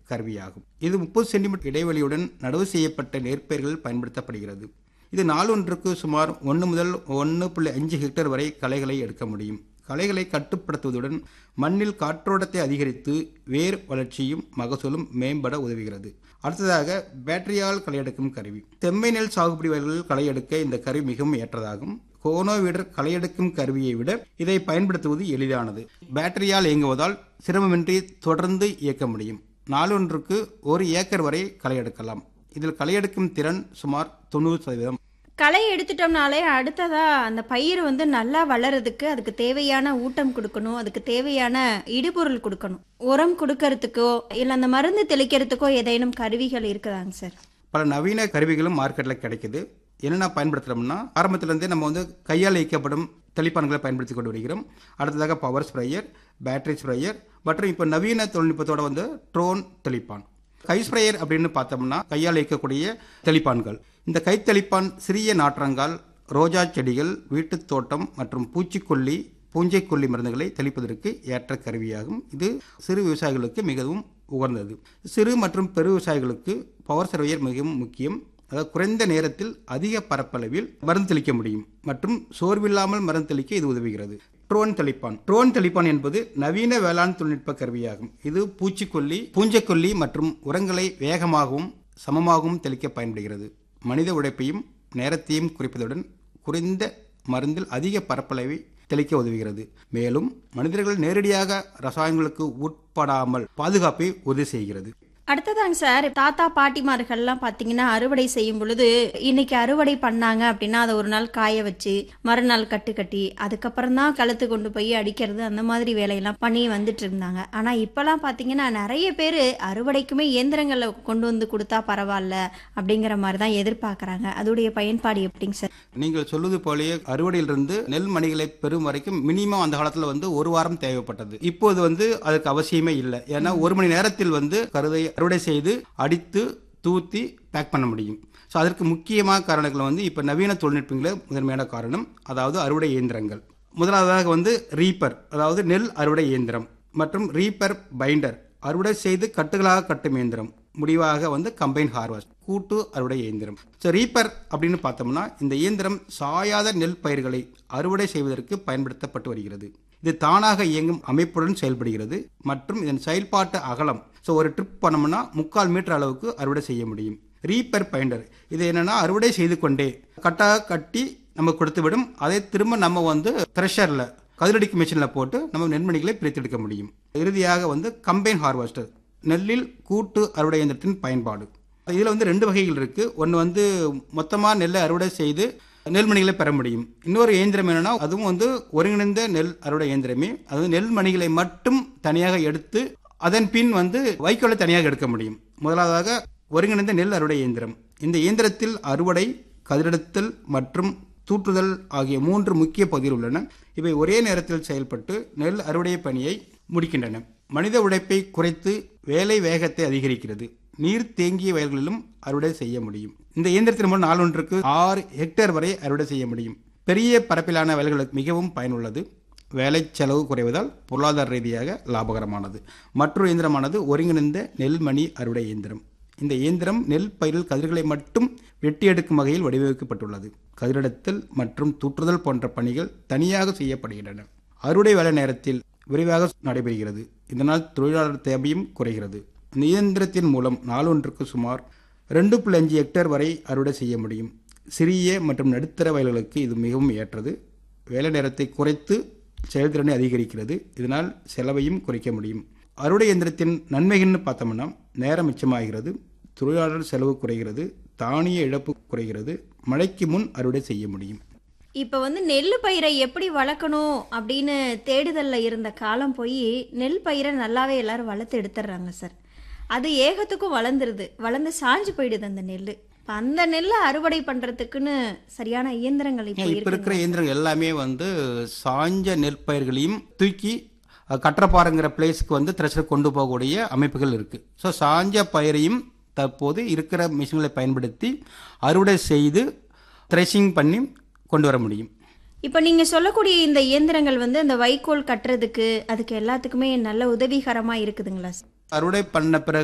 கருவியாகும் இது முப்பது சென்டிமீட்டர் இடைவெளியுடன் நடவு செய்யப்பட்ட நெற்பயிர்கள் பயன்படுத்தப்படுகிறது இது நாளொன்றுக்கு சுமார் ஒன்று முதல் ஒன்று புள்ளி அஞ்சு ஹெக்டேர் வரை களைகளை எடுக்க முடியும் களைகளை கட்டுப்படுத்துவதுடன் மண்ணில் காற்றோட்டத்தை அதிகரித்து வேர் வளர்ச்சியும் மகசூலும் மேம்பட உதவுகிறது அடுத்ததாக பேட்டரியால் களை எடுக்கும் கருவி செம்மை நெல் சாகுபடி வயல்களில் களை எடுக்க இந்த கருவி மிகவும் ஏற்றதாகும் கோனோவீடர் களை எடுக்கும் கருவியை விட இதை பயன்படுத்துவது எளிதானது பேட்டரியால் இயங்குவதால் சிரமமின்றி தொடர்ந்து இயக்க முடியும் நாளொன்றுக்கு ஒரு ஏக்கர் வரை களை எடுக்கலாம் இதில் களை எடுக்கும் திறன் சுமார் தொண்ணூறு சதவீதம் களை எடுத்துட்டோம்னாலே அடுத்ததா அந்த பயிர் வந்து நல்லா வளர்றதுக்கு அதுக்கு தேவையான ஊட்டம் கொடுக்கணும் அதுக்கு தேவையான இடுபொருள் கொடுக்கணும் உரம் கொடுக்கறதுக்கோ இல்லை அந்த மருந்து தெளிக்கிறதுக்கோ ஏதேனும் கருவிகள் இருக்குதாங்க சார் பல நவீன கருவிகளும் மார்க்கெட்டில் கிடைக்குது என்னென்ன பயன்படுத்துகிறோம்னா ஆரம்பத்திலேருந்தே நம்ம வந்து கையால் இயக்கப்படும் தெளிப்பான்களை பயன்படுத்தி கொண்டு வருகிறோம் அடுத்ததாக பவர் ஸ்ப்ரேயர் பேட்டரி ஸ்ப்ரேயர் மற்றும் இப்போ நவீன தொழில்நுட்பத்தோட வந்து ட்ரோன் தெளிப்பான் கை ஸ்ப்ரேயர் அப்படின்னு பார்த்தோம்னா கையால் இயக்கக்கூடிய தெளிப்பான்கள் இந்த கை தெளிப்பான் சிறிய நாற்றங்கால் ரோஜா செடிகள் வீட்டுத் தோட்டம் மற்றும் பூச்சிக்கொல்லி பூஞ்சைக்கொல்லி மருந்துகளை தெளிப்பதற்கு ஏற்ற கருவியாகும் இது சிறு விவசாயிகளுக்கு மிகவும் உகந்தது சிறு மற்றும் பெரு விவசாயிகளுக்கு பவர் சர்வேயர் மிகவும் முக்கியம் அதாவது குறைந்த நேரத்தில் அதிக பரப்பளவில் மருந்து தெளிக்க முடியும் மற்றும் சோர்வில்லாமல் மருந்து தெளிக்க இது உதவுகிறது ட்ரோன் தெளிப்பான் ட்ரோன் தெளிப்பான் என்பது நவீன வேளாண் தொழில்நுட்ப கருவியாகும் இது பூச்சிக்கொல்லி பூஞ்சைக்கொல்லி மற்றும் உரங்களை வேகமாகவும் சமமாகவும் தெளிக்க பயன்படுகிறது மனித உழைப்பையும் நேரத்தையும் குறைப்பதுடன் குறைந்த மருந்தில் அதிக பரப்பளவை தெளிக்க உதவுகிறது மேலும் மனிதர்கள் நேரடியாக ரசாயனங்களுக்கு உட்படாமல் பாதுகாப்பை உறுதி செய்கிறது அடுத்ததாங்க சார் தாத்தா பாட்டிமார்கள்லாம் பார்த்தீங்கன்னா அறுவடை செய்யும் பொழுது இன்னைக்கு அறுவடை பண்ணாங்க அப்படின்னா அதை ஒரு நாள் காய வச்சு மறுநாள் கட்டு கட்டி அதுக்கப்புறம் தான் கழுத்து கொண்டு போய் அடிக்கிறது அந்த மாதிரி வேலையெல்லாம் பண்ணி வந்துட்டு இருந்தாங்க ஆனால் இப்போலாம் பார்த்தீங்கன்னா நிறைய பேர் அறுவடைக்குமே இயந்திரங்களை கொண்டு வந்து கொடுத்தா பரவாயில்ல அப்படிங்கிற மாதிரி தான் எதிர்பார்க்குறாங்க அதோடைய பயன்பாடு எப்படிங்க சார் நீங்கள் சொல்வது போலயே அறுவடையிலிருந்து நெல் மணிகளை பெறும் வரைக்கும் மினிமம் அந்த காலத்தில் வந்து ஒரு வாரம் தேவைப்பட்டது இப்போது வந்து அதுக்கு அவசியமே இல்லை ஏன்னா ஒரு மணி நேரத்தில் வந்து கருதை அறுவடை செய்து அடித்து தூத்தி பேக் பண்ண முடியும் ஸோ அதற்கு முக்கியமான காரணங்கள் வந்து இப்போ நவீன தொழில்நுட்பங்களே முதன்மையான காரணம் அதாவது அறுவடை இயந்திரங்கள் முதலாவதாக வந்து ரீப்பர் அதாவது நெல் அறுவடை இயந்திரம் மற்றும் ரீப்பர் பைண்டர் அறுவடை செய்து கட்டுகளாக கட்டும் இயந்திரம் முடிவாக வந்து கம்பைன் ஹார்வெஸ்ட் கூட்டு அறுவடை இயந்திரம் ஸோ ரீப்பர் அப்படின்னு பார்த்தோம்னா இந்த இயந்திரம் சாயாத நெல் பயிர்களை அறுவடை செய்வதற்கு பயன்படுத்தப்பட்டு வருகிறது இது தானாக இயங்கும் அமைப்புடன் செயல்படுகிறது மற்றும் இதன் செயல்பாட்டு அகலம் ஸோ ஒரு ட்ரிப் பண்ணோம்னா முக்கால் மீட்டர் அளவுக்கு அறுவடை செய்ய முடியும் ரீப்பர் பைண்டர் இது என்னன்னா அறுவடை செய்து கொண்டே கட்டாக கட்டி நம்ம கொடுத்துவிடும் அதை திரும்ப நம்ம வந்து த்ரெஷரில் கதிரடிக்கு மிஷினில் போட்டு நம்ம நெல்மணிகளை பிரித்தெடுக்க முடியும் இறுதியாக வந்து கம்பைன் ஹார்வெஸ்டர் நெல்லில் கூட்டு அறுவடை இயந்திரத்தின் பயன்பாடு இதில் வந்து ரெண்டு வகைகள் இருக்குது ஒன்று வந்து மொத்தமாக நெல்லை அறுவடை செய்து நெல்மணிகளை பெற முடியும் இன்னொரு இயந்திரம் என்னன்னா அதுவும் வந்து ஒருங்கிணைந்த நெல் அறுவடை இயந்திரமே அது நெல்மணிகளை மட்டும் தனியாக எடுத்து அதன் பின் வந்து வைக்கோலை தனியாக எடுக்க முடியும் முதலாவதாக ஒருங்கிணைந்த நெல் அறுவடை இயந்திரம் இந்த இயந்திரத்தில் அறுவடை கதிரெடுத்தல் மற்றும் தூற்றுதல் ஆகிய மூன்று முக்கிய பகுதிகள் உள்ளன இவை ஒரே நேரத்தில் செயல்பட்டு நெல் அறுவடை பணியை முடிக்கின்றன மனித உழைப்பை குறைத்து வேலை வேகத்தை அதிகரிக்கிறது நீர் தேங்கிய வயல்களிலும் அறுவடை செய்ய முடியும் இந்த இயந்திரத்தின் மூலம் நாளொன்றுக்கு ஆறு ஹெக்டேர் வரை அறுவடை செய்ய முடியும் பெரிய பரப்பிலான வயல்களுக்கு மிகவும் பயனுள்ளது வேலை செலவு குறைவதால் பொருளாதார ரீதியாக லாபகரமானது மற்றொரு இயந்திரமானது ஒருங்கிணைந்த நெல்மணி அறுவடை இயந்திரம் இந்த இயந்திரம் நெல் பயிரில் கதிர்களை மட்டும் வெட்டி எடுக்கும் வகையில் வடிவமைக்கப்பட்டுள்ளது கதிரெடுத்தல் மற்றும் தூற்றுதல் போன்ற பணிகள் தனியாக செய்யப்படுகின்றன அறுவடை வேலை நேரத்தில் விரைவாக நடைபெறுகிறது இதனால் தொழிலாளர் தேவையும் குறைகிறது இந்த இயந்திரத்தின் மூலம் நாளொன்றுக்கு சுமார் ரெண்டு புள்ளி அஞ்சு ஹெக்டேர் வரை அறுவடை செய்ய முடியும் சிறிய மற்றும் நடுத்தர வயல்களுக்கு இது மிகவும் ஏற்றது வேலை நேரத்தை குறைத்து செயல்திறனை அதிகரிக்கிறது இதனால் செலவையும் குறைக்க முடியும் அறுவடை இயந்திரத்தின் நன்மைகள்னு பார்த்தோம்னா நேரம் மிச்சமாகிறது தொழிலாளர் செலவு குறைகிறது தானிய இழப்பு குறைகிறது மழைக்கு முன் அறுவடை செய்ய முடியும் இப்போ வந்து நெல் பயிரை எப்படி வளர்க்கணும் அப்படின்னு தேடுதலில் இருந்த காலம் போய் நெல் பயிரை நல்லாவே எல்லாரும் வளர்த்து எடுத்துடுறாங்க சார் அது ஏகத்துக்கும் வளர்ந்துருது வளர்ந்து சாஞ்சு போயிடுது அந்த நெல் இப்போ அந்த நெல்லை அறுவடை பண்ணுறதுக்குன்னு சரியான இயந்திரங்கள் இப்போ இப்போ இருக்கு இருக்கிற இயந்திரங்கள் எல்லாமே வந்து சாஞ்ச நெற்பயிர்களையும் தூக்கி அஹ், கற்றப்பாறைங்கிற பிளேஸ்க்கு வந்து த்ரெஷர் கொண்டு போகக்கூடிய அமைப்புகள் இருக்குது ஸோ சாஞ்ச பயிரையும் தற்போது இருக்கிற மிஷின்களை பயன்படுத்தி அறுவடை செய்து த்ரெஷிங் பண்ணி கொண்டு வர முடியும் இப்போ நீங்கள் சொல்லக்கூடிய இந்த இயந்திரங்கள் வந்து அந்த வைக்கோல் கட்டுறதுக்கு அதுக்கு எல்லாத்துக்குமே நல்ல உதவிகரமாக இருக்குதுங்களா சார் அறுவடை பண்ண பிறகு